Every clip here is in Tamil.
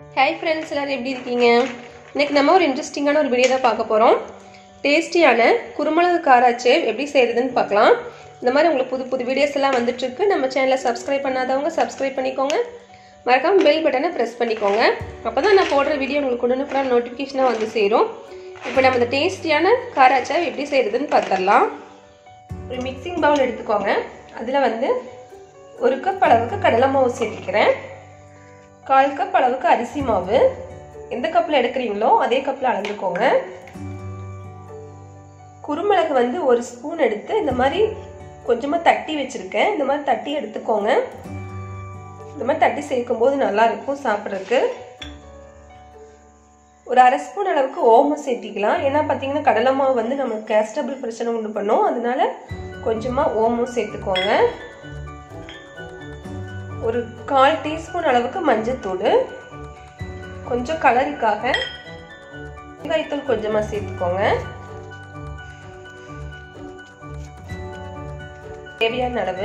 ஹாய் ஃப்ரெண்ட்ஸ் எல்லோரும் எப்படி இருக்கீங்க இன்னைக்கு நம்ம ஒரு இன்ட்ரெஸ்டிங்கான ஒரு வீடியோ தான் பார்க்க போகிறோம் டேஸ்டியான குருமிளகு காராச்சேவ் எப்படி செய்கிறதுன்னு பார்க்கலாம் இந்த மாதிரி உங்களுக்கு புது புது வீடியோஸ் எல்லாம் வந்துட்டுருக்கு நம்ம சேனலை சப்ஸ்கிரைப் பண்ணாதவங்க சப்ஸ்கிரைப் பண்ணிக்கோங்க மறக்காம பெல் பட்டனை ப்ரெஸ் பண்ணிக்கோங்க அப்போ தான் நான் போடுற வீடியோ உங்களுக்கு உடனுக்குடன் நோட்டிஃபிகேஷனாக வந்து சேரும் இப்போ நம்ம இந்த டேஸ்டியான காராச்சேவ் எப்படி செய்கிறதுன்னு பார்த்துடலாம் ஒரு மிக்சிங் பவுல் எடுத்துக்கோங்க அதில் வந்து ஒரு கப் அளவுக்கு கடலை மாவு சேர்த்திக்கிறேன் கால் கப் அளவுக்கு அரிசி மாவு எந்த கப்பில் எடுக்கிறீங்களோ அதே கப்பில் அளந்துக்கோங்க குருமிளகு வந்து ஒரு ஸ்பூன் எடுத்து இந்த மாதிரி கொஞ்சமாக தட்டி வச்சுருக்கேன் இந்த மாதிரி தட்டி எடுத்துக்கோங்க இந்த மாதிரி தட்டி சேர்க்கும் போது நல்லா இருக்கும் சாப்பிட்றதுக்கு ஒரு அரை ஸ்பூன் அளவுக்கு ஓமம் சேர்த்திக்கலாம் ஏன்னா பார்த்தீங்கன்னா கடலை மாவு வந்து நமக்கு கேஸ்டபிள் பிரச்சனை உண்டு பண்ணும் அதனால கொஞ்சமாக ஓமம் சேர்த்துக்கோங்க ஒரு கால் டீஸ்பூன் அளவுக்கு மஞ்சத்தூள் கொஞ்சம் கலருக்காக வெங்காயத்தூள் கொஞ்சமாக சேர்த்துக்கோங்க தேவையான அளவு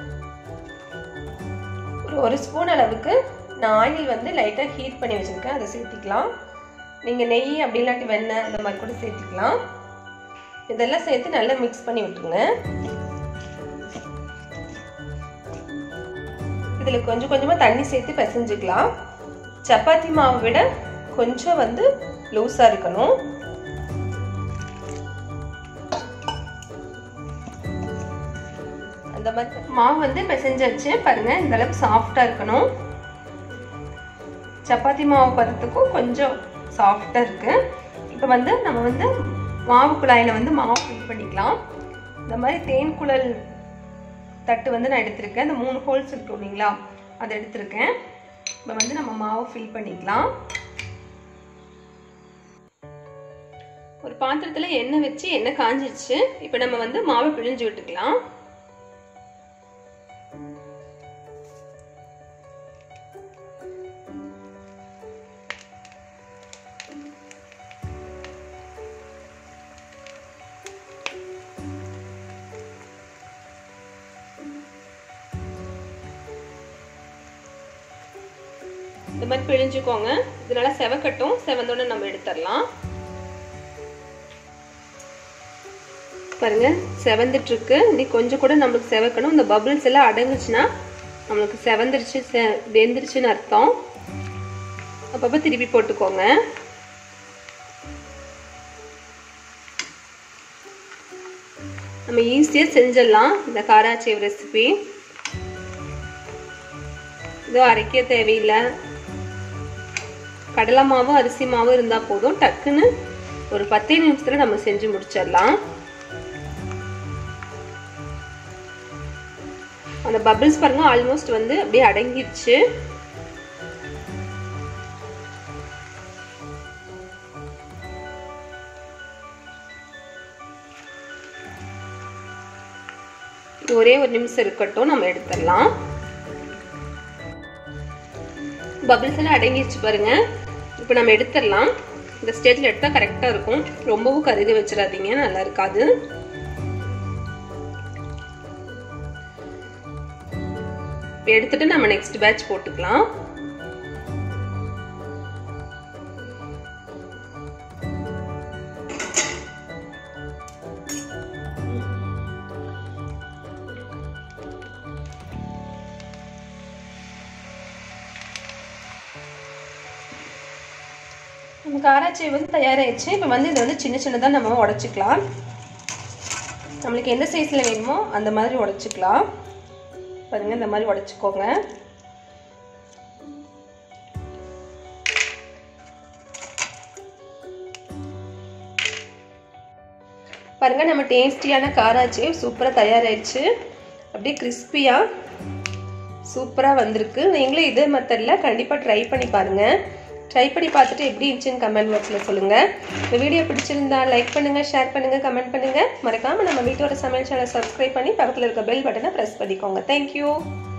ஒரு ஒரு ஸ்பூன் அளவுக்கு நான் ஆயில் வந்து லைட்டாக ஹீட் பண்ணி வச்சுருக்கேன் அதை சேர்த்திக்கலாம் நீங்கள் நெய் அப்படி இல்லாட்டி வெண்ணெய் அந்த மாதிரி கூட சேர்த்துக்கலாம் இதெல்லாம் சேர்த்து நல்லா மிக்ஸ் பண்ணி விட்டுருங்க இதில் கொஞ்சம் கொஞ்சமாக தண்ணி சேர்த்து பிசைஞ்சுக்கலாம் சப்பாத்தி மாவை விட கொஞ்சம் வந்து லூஸாக இருக்கணும் அந்த மாதிரி மாவு வந்து பிசைஞ்சாச்சு பாருங்க இந்த அளவுக்கு சாஃப்டாக இருக்கணும் சப்பாத்தி மாவு பதத்துக்கும் கொஞ்சம் சாஃப்டாக இருக்கு இப்போ வந்து நம்ம வந்து மாவு குழாயில் வந்து மாவு ஃபில் பண்ணிக்கலாம் இந்த மாதிரி தேன் குழல் தட்டு வந்து நான் எடுத்திருக்கேன் இந்த மூணு ஹோல்ஸ் இருக்கு இல்லைங்களா அதை எடுத்திருக்கேன் இப்போ வந்து நம்ம மாவு ஃபில் பண்ணிக்கலாம் ஒரு பாத்திரத்தில் எண்ணெய் வச்சு எண்ணெய் காஞ்சிருச்சு இப்போ நம்ம வந்து மாவை பிழிஞ்சு விட்டுக்கலாம் இந்த மாதிரி பிழிஞ்சுக்கோங்க இதனால செவக்கட்டும் செவந்தோடனே நம்ம எடுத்துடலாம் பாருங்க செவந்துட்டு இருக்கு நீ கொஞ்சம் கூட நம்மளுக்கு செவக்கணும் இந்த பபிள்ஸ் எல்லாம் அடங்குச்சுன்னா நம்மளுக்கு செவந்துருச்சு வெந்துருச்சுன்னு அர்த்தம் அப்பப்போ திருப்பி போட்டுக்கோங்க நம்ம ஈஸியாக செஞ்சிடலாம் இந்த காராச்சேவ் ரெசிபி இதோ அரைக்க தேவையில்லை கடலை மாவும் அரிசி மாவும் இருந்தால் போதும் டக்குன்னு ஒரு பத்தே நிமிஷத்தில் நம்ம செஞ்சு முடிச்சிடலாம் அந்த பபிள்ஸ் பாருங்க ஆல்மோஸ்ட் வந்து அப்படியே அடங்கிடுச்சு ஒரே ஒரு நிமிஷம் இருக்கட்டும் நம்ம எடுத்துடலாம் பபிள்ஸ் எல்லாம் அடங்கிடுச்சு பாருங்க இப்போ நம்ம எடுத்துடலாம் இந்த ஸ்டேஜில் எடுத்தால் கரெக்டாக இருக்கும் ரொம்பவும் கருதி வச்சிடாதீங்க நல்லா இருக்காது எடுத்துட்டு நம்ம நெக்ஸ்ட் பேட்ச் போட்டுக்கலாம் நம்ம காராச்சேவ் வந்து தயாராகிடுச்சு இப்போ வந்து இதை வந்து சின்ன சின்னதாக நம்ம உடச்சிக்கலாம் நம்மளுக்கு எந்த சைஸில் வேணுமோ அந்த மாதிரி உடச்சிக்கலாம் பாருங்கள் இந்த மாதிரி உடச்சிக்கோங்க பாருங்கள் நம்ம டேஸ்டியான காராச்சேவ் சூப்பராக தயாராகிடுச்சு அப்படியே கிறிஸ்பியாக சூப்பராக வந்திருக்கு நீங்களும் இதே மெத்தடில் கண்டிப்பாக ட்ரை பண்ணி பாருங்கள் ட்ரை பண்ணி பார்த்துட்டு எப்படி இருந்துச்சுன்னு கமெண்ட் பாக்ஸில் சொல்லுங்கள் இந்த வீடியோ பிடிச்சிருந்தா லைக் பண்ணுங்கள் ஷேர் பண்ணுங்கள் கமெண்ட் பண்ணுங்கள் மறக்காமல் நம்ம வீட்டோட சமையல் சேனல் சப்ஸ்கிரைப் பண்ணி பக்கத்தில் இருக்க பெல் பட்டனை ப்ரெஸ் பண்ணிக்கோங்க தேங்க்யூ